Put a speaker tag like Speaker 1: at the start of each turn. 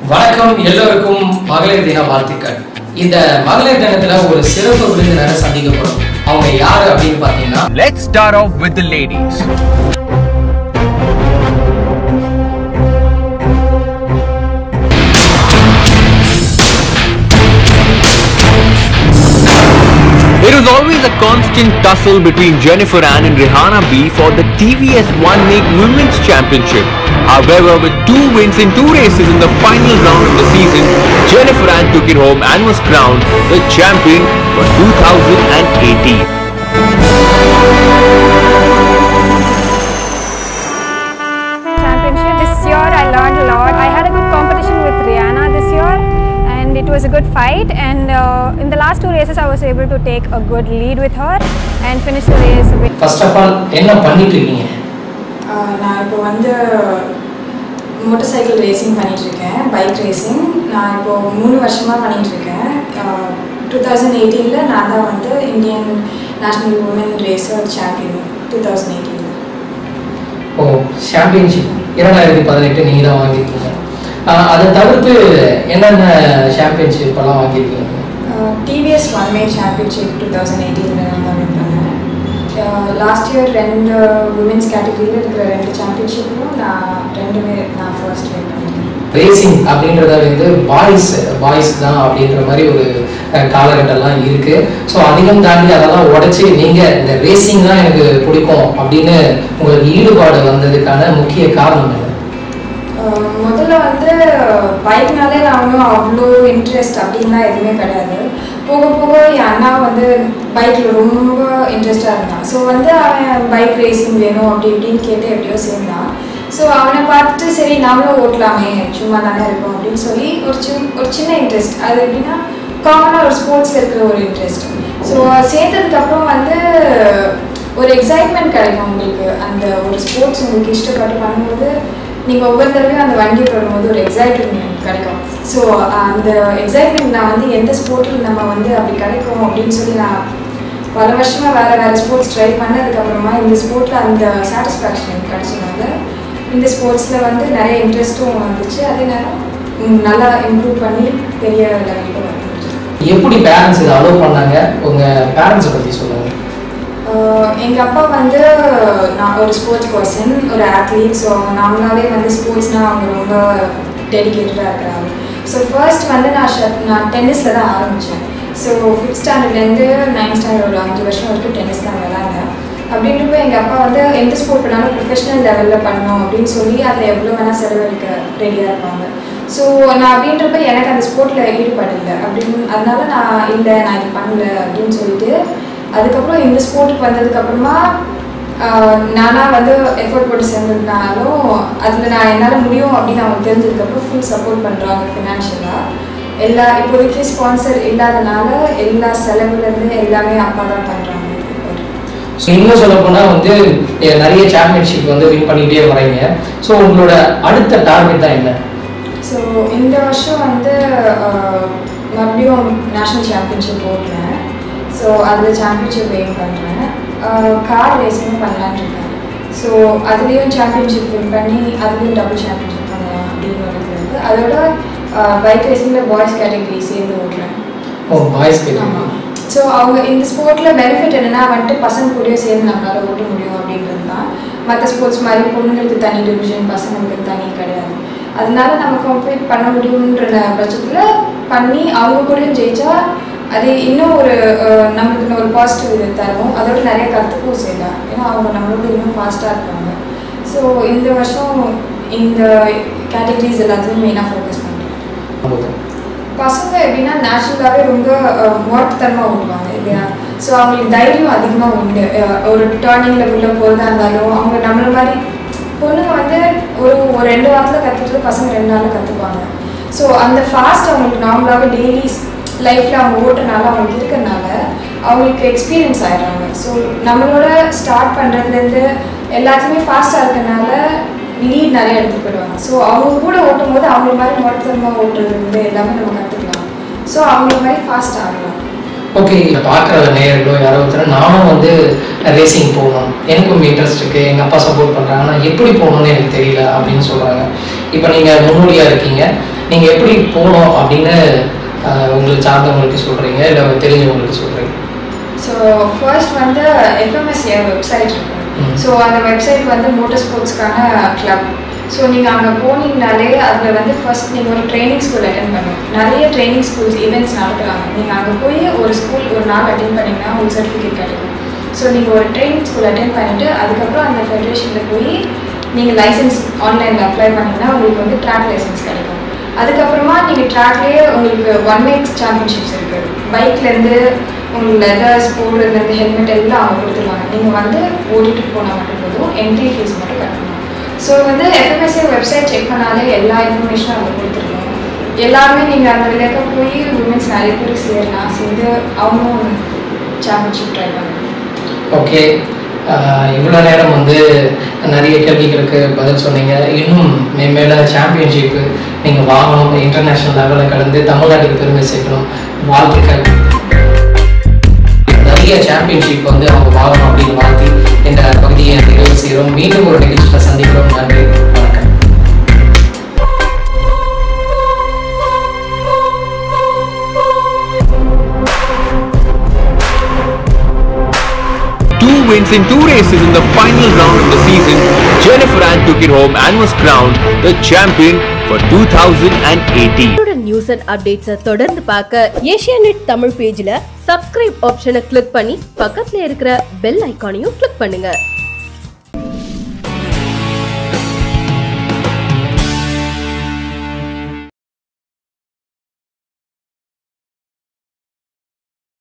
Speaker 1: வணக்கம் எல்லோருக்கும் மகளிர் தின வாழ்த்துக்கள் இந்த மகளிர் தினத்துல ஒரு சிறப்பு விருந்தினரை சந்திக்க போறோம் அவங்க யாரு அப்படின்னு பாத்தீங்கன்னா
Speaker 2: Let's start off with the ladies. It was always a constant tussle between Jennifer Ann and Rihanna B for the TVS One Make Women's Championship. However, with two wins in two races in the final round of the season, Jennifer Ann took it home and was crowned the champion for 2018.
Speaker 3: championship. This year I learned a lot. I had a good competition with Rihanna this year and it was a good fight and uh, in the last two races I was able to take a good lead with her and finish the race with
Speaker 1: first of all என்ன பண்ணிட்டு இருக்கீங்க
Speaker 4: ஆஹ் நான் இப்போ வந்து motorcycle racing பண்ணிகிட்ருக்கேன் bike racing நான் இப்போது மூணு வருஷமாக பண்ணிகிட்ருக்கேன் டூ தௌசண்ட் எயிட்டீனில் நான் தான் வந்து Indian national woman racer champion two thousand எயிட்டீனில்
Speaker 1: ஓ சாம்பியன்ஷிப் இரண்டாயிரத்தி பதினெட்டு நீங்க தான் வாங்கியிருக்கீங்க ஆஹ் அதை தவிர்த்து என்னென்ன சாம்பியன்ஷிப் எல்லாம் வாங்கியிருக்கீங்க
Speaker 4: TVS one make championship two thousand எயிட்டீனில் நான் வின் பண்ணேன் லாஸ்ட் இயர் ரெண்டு உமன்ஸ் கேட்டகரியில் இருக்கிற ரெண்டு சாம்பியன்ஷிப்பும் நான் ரெண்டுமே நான் ஃபர்ஸ்ட் வின் பண்ணியிருக்கேன்
Speaker 1: ரேசிங் அப்படின்றத வந்து பாய்ஸ் பாய்ஸ் தான் அப்படின்ற மாதிரி ஒரு அஹ், காலகட்டம்லாம் இருக்கு ஸோ அதையும் தாண்டி அதெல்லாம் உடைச்சி நீங்க இந்த ரேசிங் தான் எனக்கு பிடிக்கும் அப்படின்னு உங்களுக்கு ஈடுபாடு வந்ததுக்கான முக்கிய காரணம் என்ன
Speaker 4: அஹ் முதல்ல வந்து பைக்னாலே நான் ஒன்றும் அவ்வளோ இன்ட்ரெஸ்ட் அப்படின்லாம் எதுவுமே கிடையாது போக போக என் அண்ணா வந்து பைக்கில் ரொம்ப இன்ட்ரெஸ்டாக இருந்தான் ஸோ வந்து அவன் பைக் ரேசிங் வேணும் அப்படி இப்படின்னு கேட்டு எப்படியோ சேர்ந்தான் ஸோ அவனை பார்த்துட்டு சரி நாமளும் ஓட்டலாமே சும்மா தானே இருக்கோம் அப்படின்னு சொல்லி ஒரு சின் ஒரு சின்ன இன்ட்ரெஸ்ட் அது எப்படின்னா காமனாக ஒரு ஸ்போர்ட்ஸில் இருக்கிற ஒரு இன்ட்ரெஸ்ட் ஸோ சேர்த்ததுக்கப்புறம் வந்து ஒரு எக்ஸைட்மெண்ட் கிடைக்கும் உங்களுக்கு அந்த ஒரு ஸ்போர்ட்ஸ் உங்களுக்கு இஷ்டப்பட்டு பண்ணும்போது நீங்கள் ஒவ்வொரு தடவையும் அந்த வண்டியை தொடும்போது ஒரு எக்ஸைட்மெண்ட் கிடைக்கும் ஸோ அந்த எக்ஸைட்மெண்ட் நான் வந்து எந்த ஸ்போர்ட்டில் நம்ம வந்து அப்படி கிடைக்கும் அப்படின்னு சொல்லி நான் பல வருஷமாக வேறு வேறு ஸ்போர்ட்ஸ் ட்ரை பண்ணதுக்கப்புறமா இந்த ஸ்போர்ட்டில் அந்த சாட்டிஸ்ஃபேக்ஷன் எனக்கு கிடைச்சதுனால இந்த ஸ்போர்ட்ஸில் வந்து நிறைய இன்ட்ரெஸ்ட்டும் வந்துச்சு அதே நேரம் ம், நல்லா இம்ப்ரூவ் பண்ணி பெரிய லெவலுக்கு வந்துச்சு
Speaker 1: எப்படி பேரண்ட்ஸ் இதை அலோவ் பண்ணாங்க உங்க பேரண்ட்ஸை பத்தி சொல்லுங்க
Speaker 4: எங்கள் அப்பா வந்து நான் ஒரு ஸ்போர்ட்ஸ் பர்சன் ஒரு ஆத்லீட் ஸோ அவங்க நார்மலாகவே வந்து ஸ்போர்ட்ஸ்னால் அவங்க ரொம்ப டெடிக்கேட்டடாக இருக்கிறாங்க ஸோ ஃபர்ஸ்ட் வந்து நான் ஷட் நான் டென்னிஸில் தான் ஆரம்பித்தேன் ஸோ ஃபிஃப்த் ஸ்டாண்டர்ட்லேருந்து நைன்த் ஸ்டாண்டர்ட் ஒரு அஞ்சு வருஷம் வரைக்கும் டென்னிஸ் தான் விளாண்டேன் அப்படின்றப்ப எங்கள் அப்பா வந்து எந்த ஸ்போர்ட் பண்ணாலும் ப்ரொஃபஷனல் லெவலில் பண்ணணும் அப்படின்னு சொல்லி அதில் எவ்வளோ வேணால் செலவழிக்க ரெடியாக இருப்பாங்க ஸோ நான் அப்படின்றப்ப எனக்கு அந்த ஸ்போர்ட்டில் ஈடுபாடு இல்லை அப்படின்னு அதனால நான் இல்லை நான் இது பண்ணல அப்படின்னு சொல்லிட்டு அதுக்கப்புறம் இந்த ஸ்போர்ட்டுக்கு வந்ததுக்கப்புறமா நானாக வந்து எஃபோர்ட் போட்டு சேர்ந்ததுனாலும் அதில் நான் என்னால் முடியும் அப்படின்னு அவங்க தெரிஞ்சதுக்கப்புறம் ஃபுல் சப்போர்ட் பண்ணுறாங்க ஃபினான்ஷியலாக எல்லா இப்போதைக்கு ஸ்பான்சர் இல்லாதனால எல்லா செலவுலேருந்து எல்லாமே அப்பா தான் பண்ணுறாங்க
Speaker 1: ஸோ இன்னும் சொல்ல போனால் வந்து அஹ், நிறைய சாம்பியன்ஷிப் வந்து வின் பண்ணிகிட்டே வரீங்க ஸோ உங்களோட அடுத்த டார்கெட் தான் என்ன
Speaker 4: ஸோ இந்த வருஷம் வந்து ஆஹ், மறுபடியும் நேஷ்னல் சாம்பியன்ஷிப் ஓடுறேன் ஸோ அதில் சாம்பியன்ஷிப் எய்ம் பண்ணுறேன் கார் ரேசிங்கும் பண்ணலான்னு இருக்கேன் ஸோ அதுலேயும் சாம்பியன்ஷிப் வின் பண்ணி அதுலேயும் டபுள் சாம்பியன்ஷிப் பண்ணலாம் அப்படின்னு ஒரு இது இருக்கு அதோட பைக் ரேசிங்கில் பாய்ஸ் கேட்டகரி சேர்ந்து ஓடுறேன்
Speaker 1: ஓ பாய்ஸ்
Speaker 4: ஆமாம் ஸோ அவங்க இந்த ஸ்போர்ட்டில் பெனிஃபிட் என்னன்னா வந்துட்டு பசங்க கூடயும் சேர்ந்து நம்மளால ஓட்ட முடியும் அப்படின்றது தான் மற்ற ஸ்போர்ட்ஸ் மாதிரி பொண்ணுங்களுக்கு தனி டிவிஷன் பசங்களுக்கு தனி கிடையாது அதனால நம்ம கம்ப்ளீட் பண்ண முடியுன்ற பட்சத்தில் பண்ணி அவங்க கூடயும் ஜெயிச்சா அது இன்னும் ஒரு அஹ், நம்மளுக்கு இன்னும் ஒரு பாசிட்டிவ் இது தரும் அதோட நிறைய கற்றுக்கவும் செய்யலாம் ஏன்னா அவங்க நம்மளோட இன்னும் ஃபாஸ்ட்டாக இருப்பாங்க ஸோ இந்த வருஷம் இந்த கேட்டகரிஸ் எல்லாத்தையும் மெயினாக ஃபோக்கஸ் பண்ணுறேன் பசங்க எப்படின்னா நேச்சுரலாகவே ரொம்ப முரட்டுத்தனமாக ஓடுவாங்க இல்லையா ஸோ அவங்களுக்கு தைரியம் அதிகமாக உண்டு அஹ் ஒரு டேர்னிங்கில் உள்ள போகிறதா இருந்தாலும் அவங்க நம்மள மாதிரி பொண்ணுங்க வந்து ஒரு ஒரு ரெண்டு வாரத்தில் கற்றுக்கிறது பசங்க ரெண்டு நாளில் கற்றுப்பாங்க ஸோ அந்த ஃபாஸ்ட் அவங்களுக்கு நார்மலாகவே டெய்லி லைஃப்பில் அவங்க ஓட்டுறனால அவங்களுக்கு இருக்கிறனால அவங்களுக்கு எக்ஸ்பீரியன்ஸ் ஆயிடுறாங்க ஸோ நம்மளோட ஸ்டார்ட் பண்ணுறதுலேருந்து எல்லாத்தையுமே ஃபாஸ்ட்டாக இருக்கறனால லீட் நிறைய எடுத்துட்டு போயிடுவாங்க ஸோ அவங்க கூட ஓட்டும் போது அவங்க மாதிரி மொத்தமாக ஓட்டுறது வந்து எல்லாமே நம்ம கற்றுக்கலாம் ஸோ அவங்க மாதிரி ஃபாஸ்ட் ஆகலாம்
Speaker 1: ஓகே பார்க்குற நேயர்களோ யாரோ ஒருத்தர் நானும் வந்து ரேசிங் போகணும் எனக்கும் இன்ட்ரெஸ்ட் இருக்கு எங்கள் அப்பா சப்போர்ட் பண்ணுறாங்க ஆனால் எப்படி போகணும்னு எனக்கு தெரியல அப்படின்னு சொல்கிறாங்க இப்போ நீங்கள் முன்னோடியாக இருக்கீங்க நீங்கள் எப்படி போகணும் அப்படின்னு அஹ், உங்களுக்கு சார்ந்தவங்களுக்கு சொல்கிறீங்க இல்லை தெரிஞ்சவங்களுக்கு சொல்கிறீங்க
Speaker 4: ஸோ ஃபர்ஸ்ட் வந்து எஃப்எம்எஸ்ஏ வெப்சைட் இருக்கு
Speaker 1: ம்.
Speaker 4: ஸோ அந்த வெப்சைட் வந்து மோட்டர் ஸ்போர்ட்ஸ்க்கான கிளப் ஸோ நீங்கள் அங்கே போனீங்கனாலே அதில் வந்து ஃபர்ஸ்ட் நீங்கள் ஒரு ட்ரைனிங் ஸ்கூல் அட்டன் பண்ணணும் நிறைய ட்ரைனிங் ஸ்கூல்ஸ் ஈவெண்ட்ஸ் நடத்துகிறாங்க நீங்கள் அங்கே போய் ஒரு ஸ்கூல் ஒரு நாள் அட்டன் பண்ணிங்கன்னா உங்களுக்கு சர்டிஃபிகேட் கிடைக்கும் ஸோ நீங்கள் ஒரு ட்ரைனிங் ஸ்கூல் அட்டன் பண்ணிவிட்டு அதுக்கப்புறம் அந்த ஃபெடரேஷனில் போய் நீங்கள் லைசன்ஸ் ஆன்லைனில் அப்ளை பண்ணிங்கன்னா உங்களுக்கு வந்து ட்ராக் லைசன்ஸ் கிடைக்கும் அதுக்கப்புறமா நீங்கள் ட்ராக்லேயே உங்களுக்கு ஒன் மேக்ஸ் சாம்பியன்ஷிப்ஸ் இருக்குது பைக்லேருந்து உங்களுக்கு லெதர்ஸ் போடுறதுலேருந்து ஹெல்மெட் எல்லாம் அவங்க கொடுத்துருவாங்க நீங்கள் வந்து ஓட்டிட்டு போனால் மட்டும் போதும் என்ட்ரி ஃபீஸ் மட்டும் கட்டணும் ஸோ வந்து எஃப்எம்எஸ்ஏ வெப்சைட் செக் பண்ணாலே எல்லா இன்ஃபர்மேஷனும் அவங்க கொடுத்துருக்கோம் எல்லாருமே நீங்கள் அந்த விலைக்க போய் உமன்ஸ் நிறைய பேர் சேரலாம் சேர்ந்து அவங்களும் சாம்பியன்ஷிப் ட்ரை பண்ணணும்
Speaker 1: ஓகே இவ்வளோ நேரம் வந்து நிறைய கேள்விகளுக்கு பதில் சொன்னீங்க இன்னும் மேம்மேல சாம்பியன்ஷிப்பு நீங்கள் வாங்கணும் இன்டர்நேஷ்னல் லெவலில் கலந்து தமிழ்நாட்டுக்கு பெருமை சேர்க்கணும் வாழ்த்துக்கள் நிறைய சாம்பியன்ஷிப் வந்து அவங்க வாங்கணும் அப்படின்னு வாழ்த்தி இந்த பகுதியை நிறைவு செய்கிறோம் மீண்டும் ஒரு நிகழ்ச்சியில் சந்திக்கிறோம் நன்றி வணக்கம்
Speaker 2: Two wins in two races in the final round of the season, Jennifer Ann took it home and was crowned the champion for 2018.
Speaker 5: இதோட நியூஸ் அண்ட் அப்டேட்ஸை தொடர்ந்து பார்க்க ஏஷியா நெட் தமிழ் பேஜ்ல சப்ஸ்கிரைப் ஆப்ஷனை கிளிக் பண்ணி பக்கத்துல இருக்கிற பெல் ஐகானையும் கிளிக் பண்ணுங்க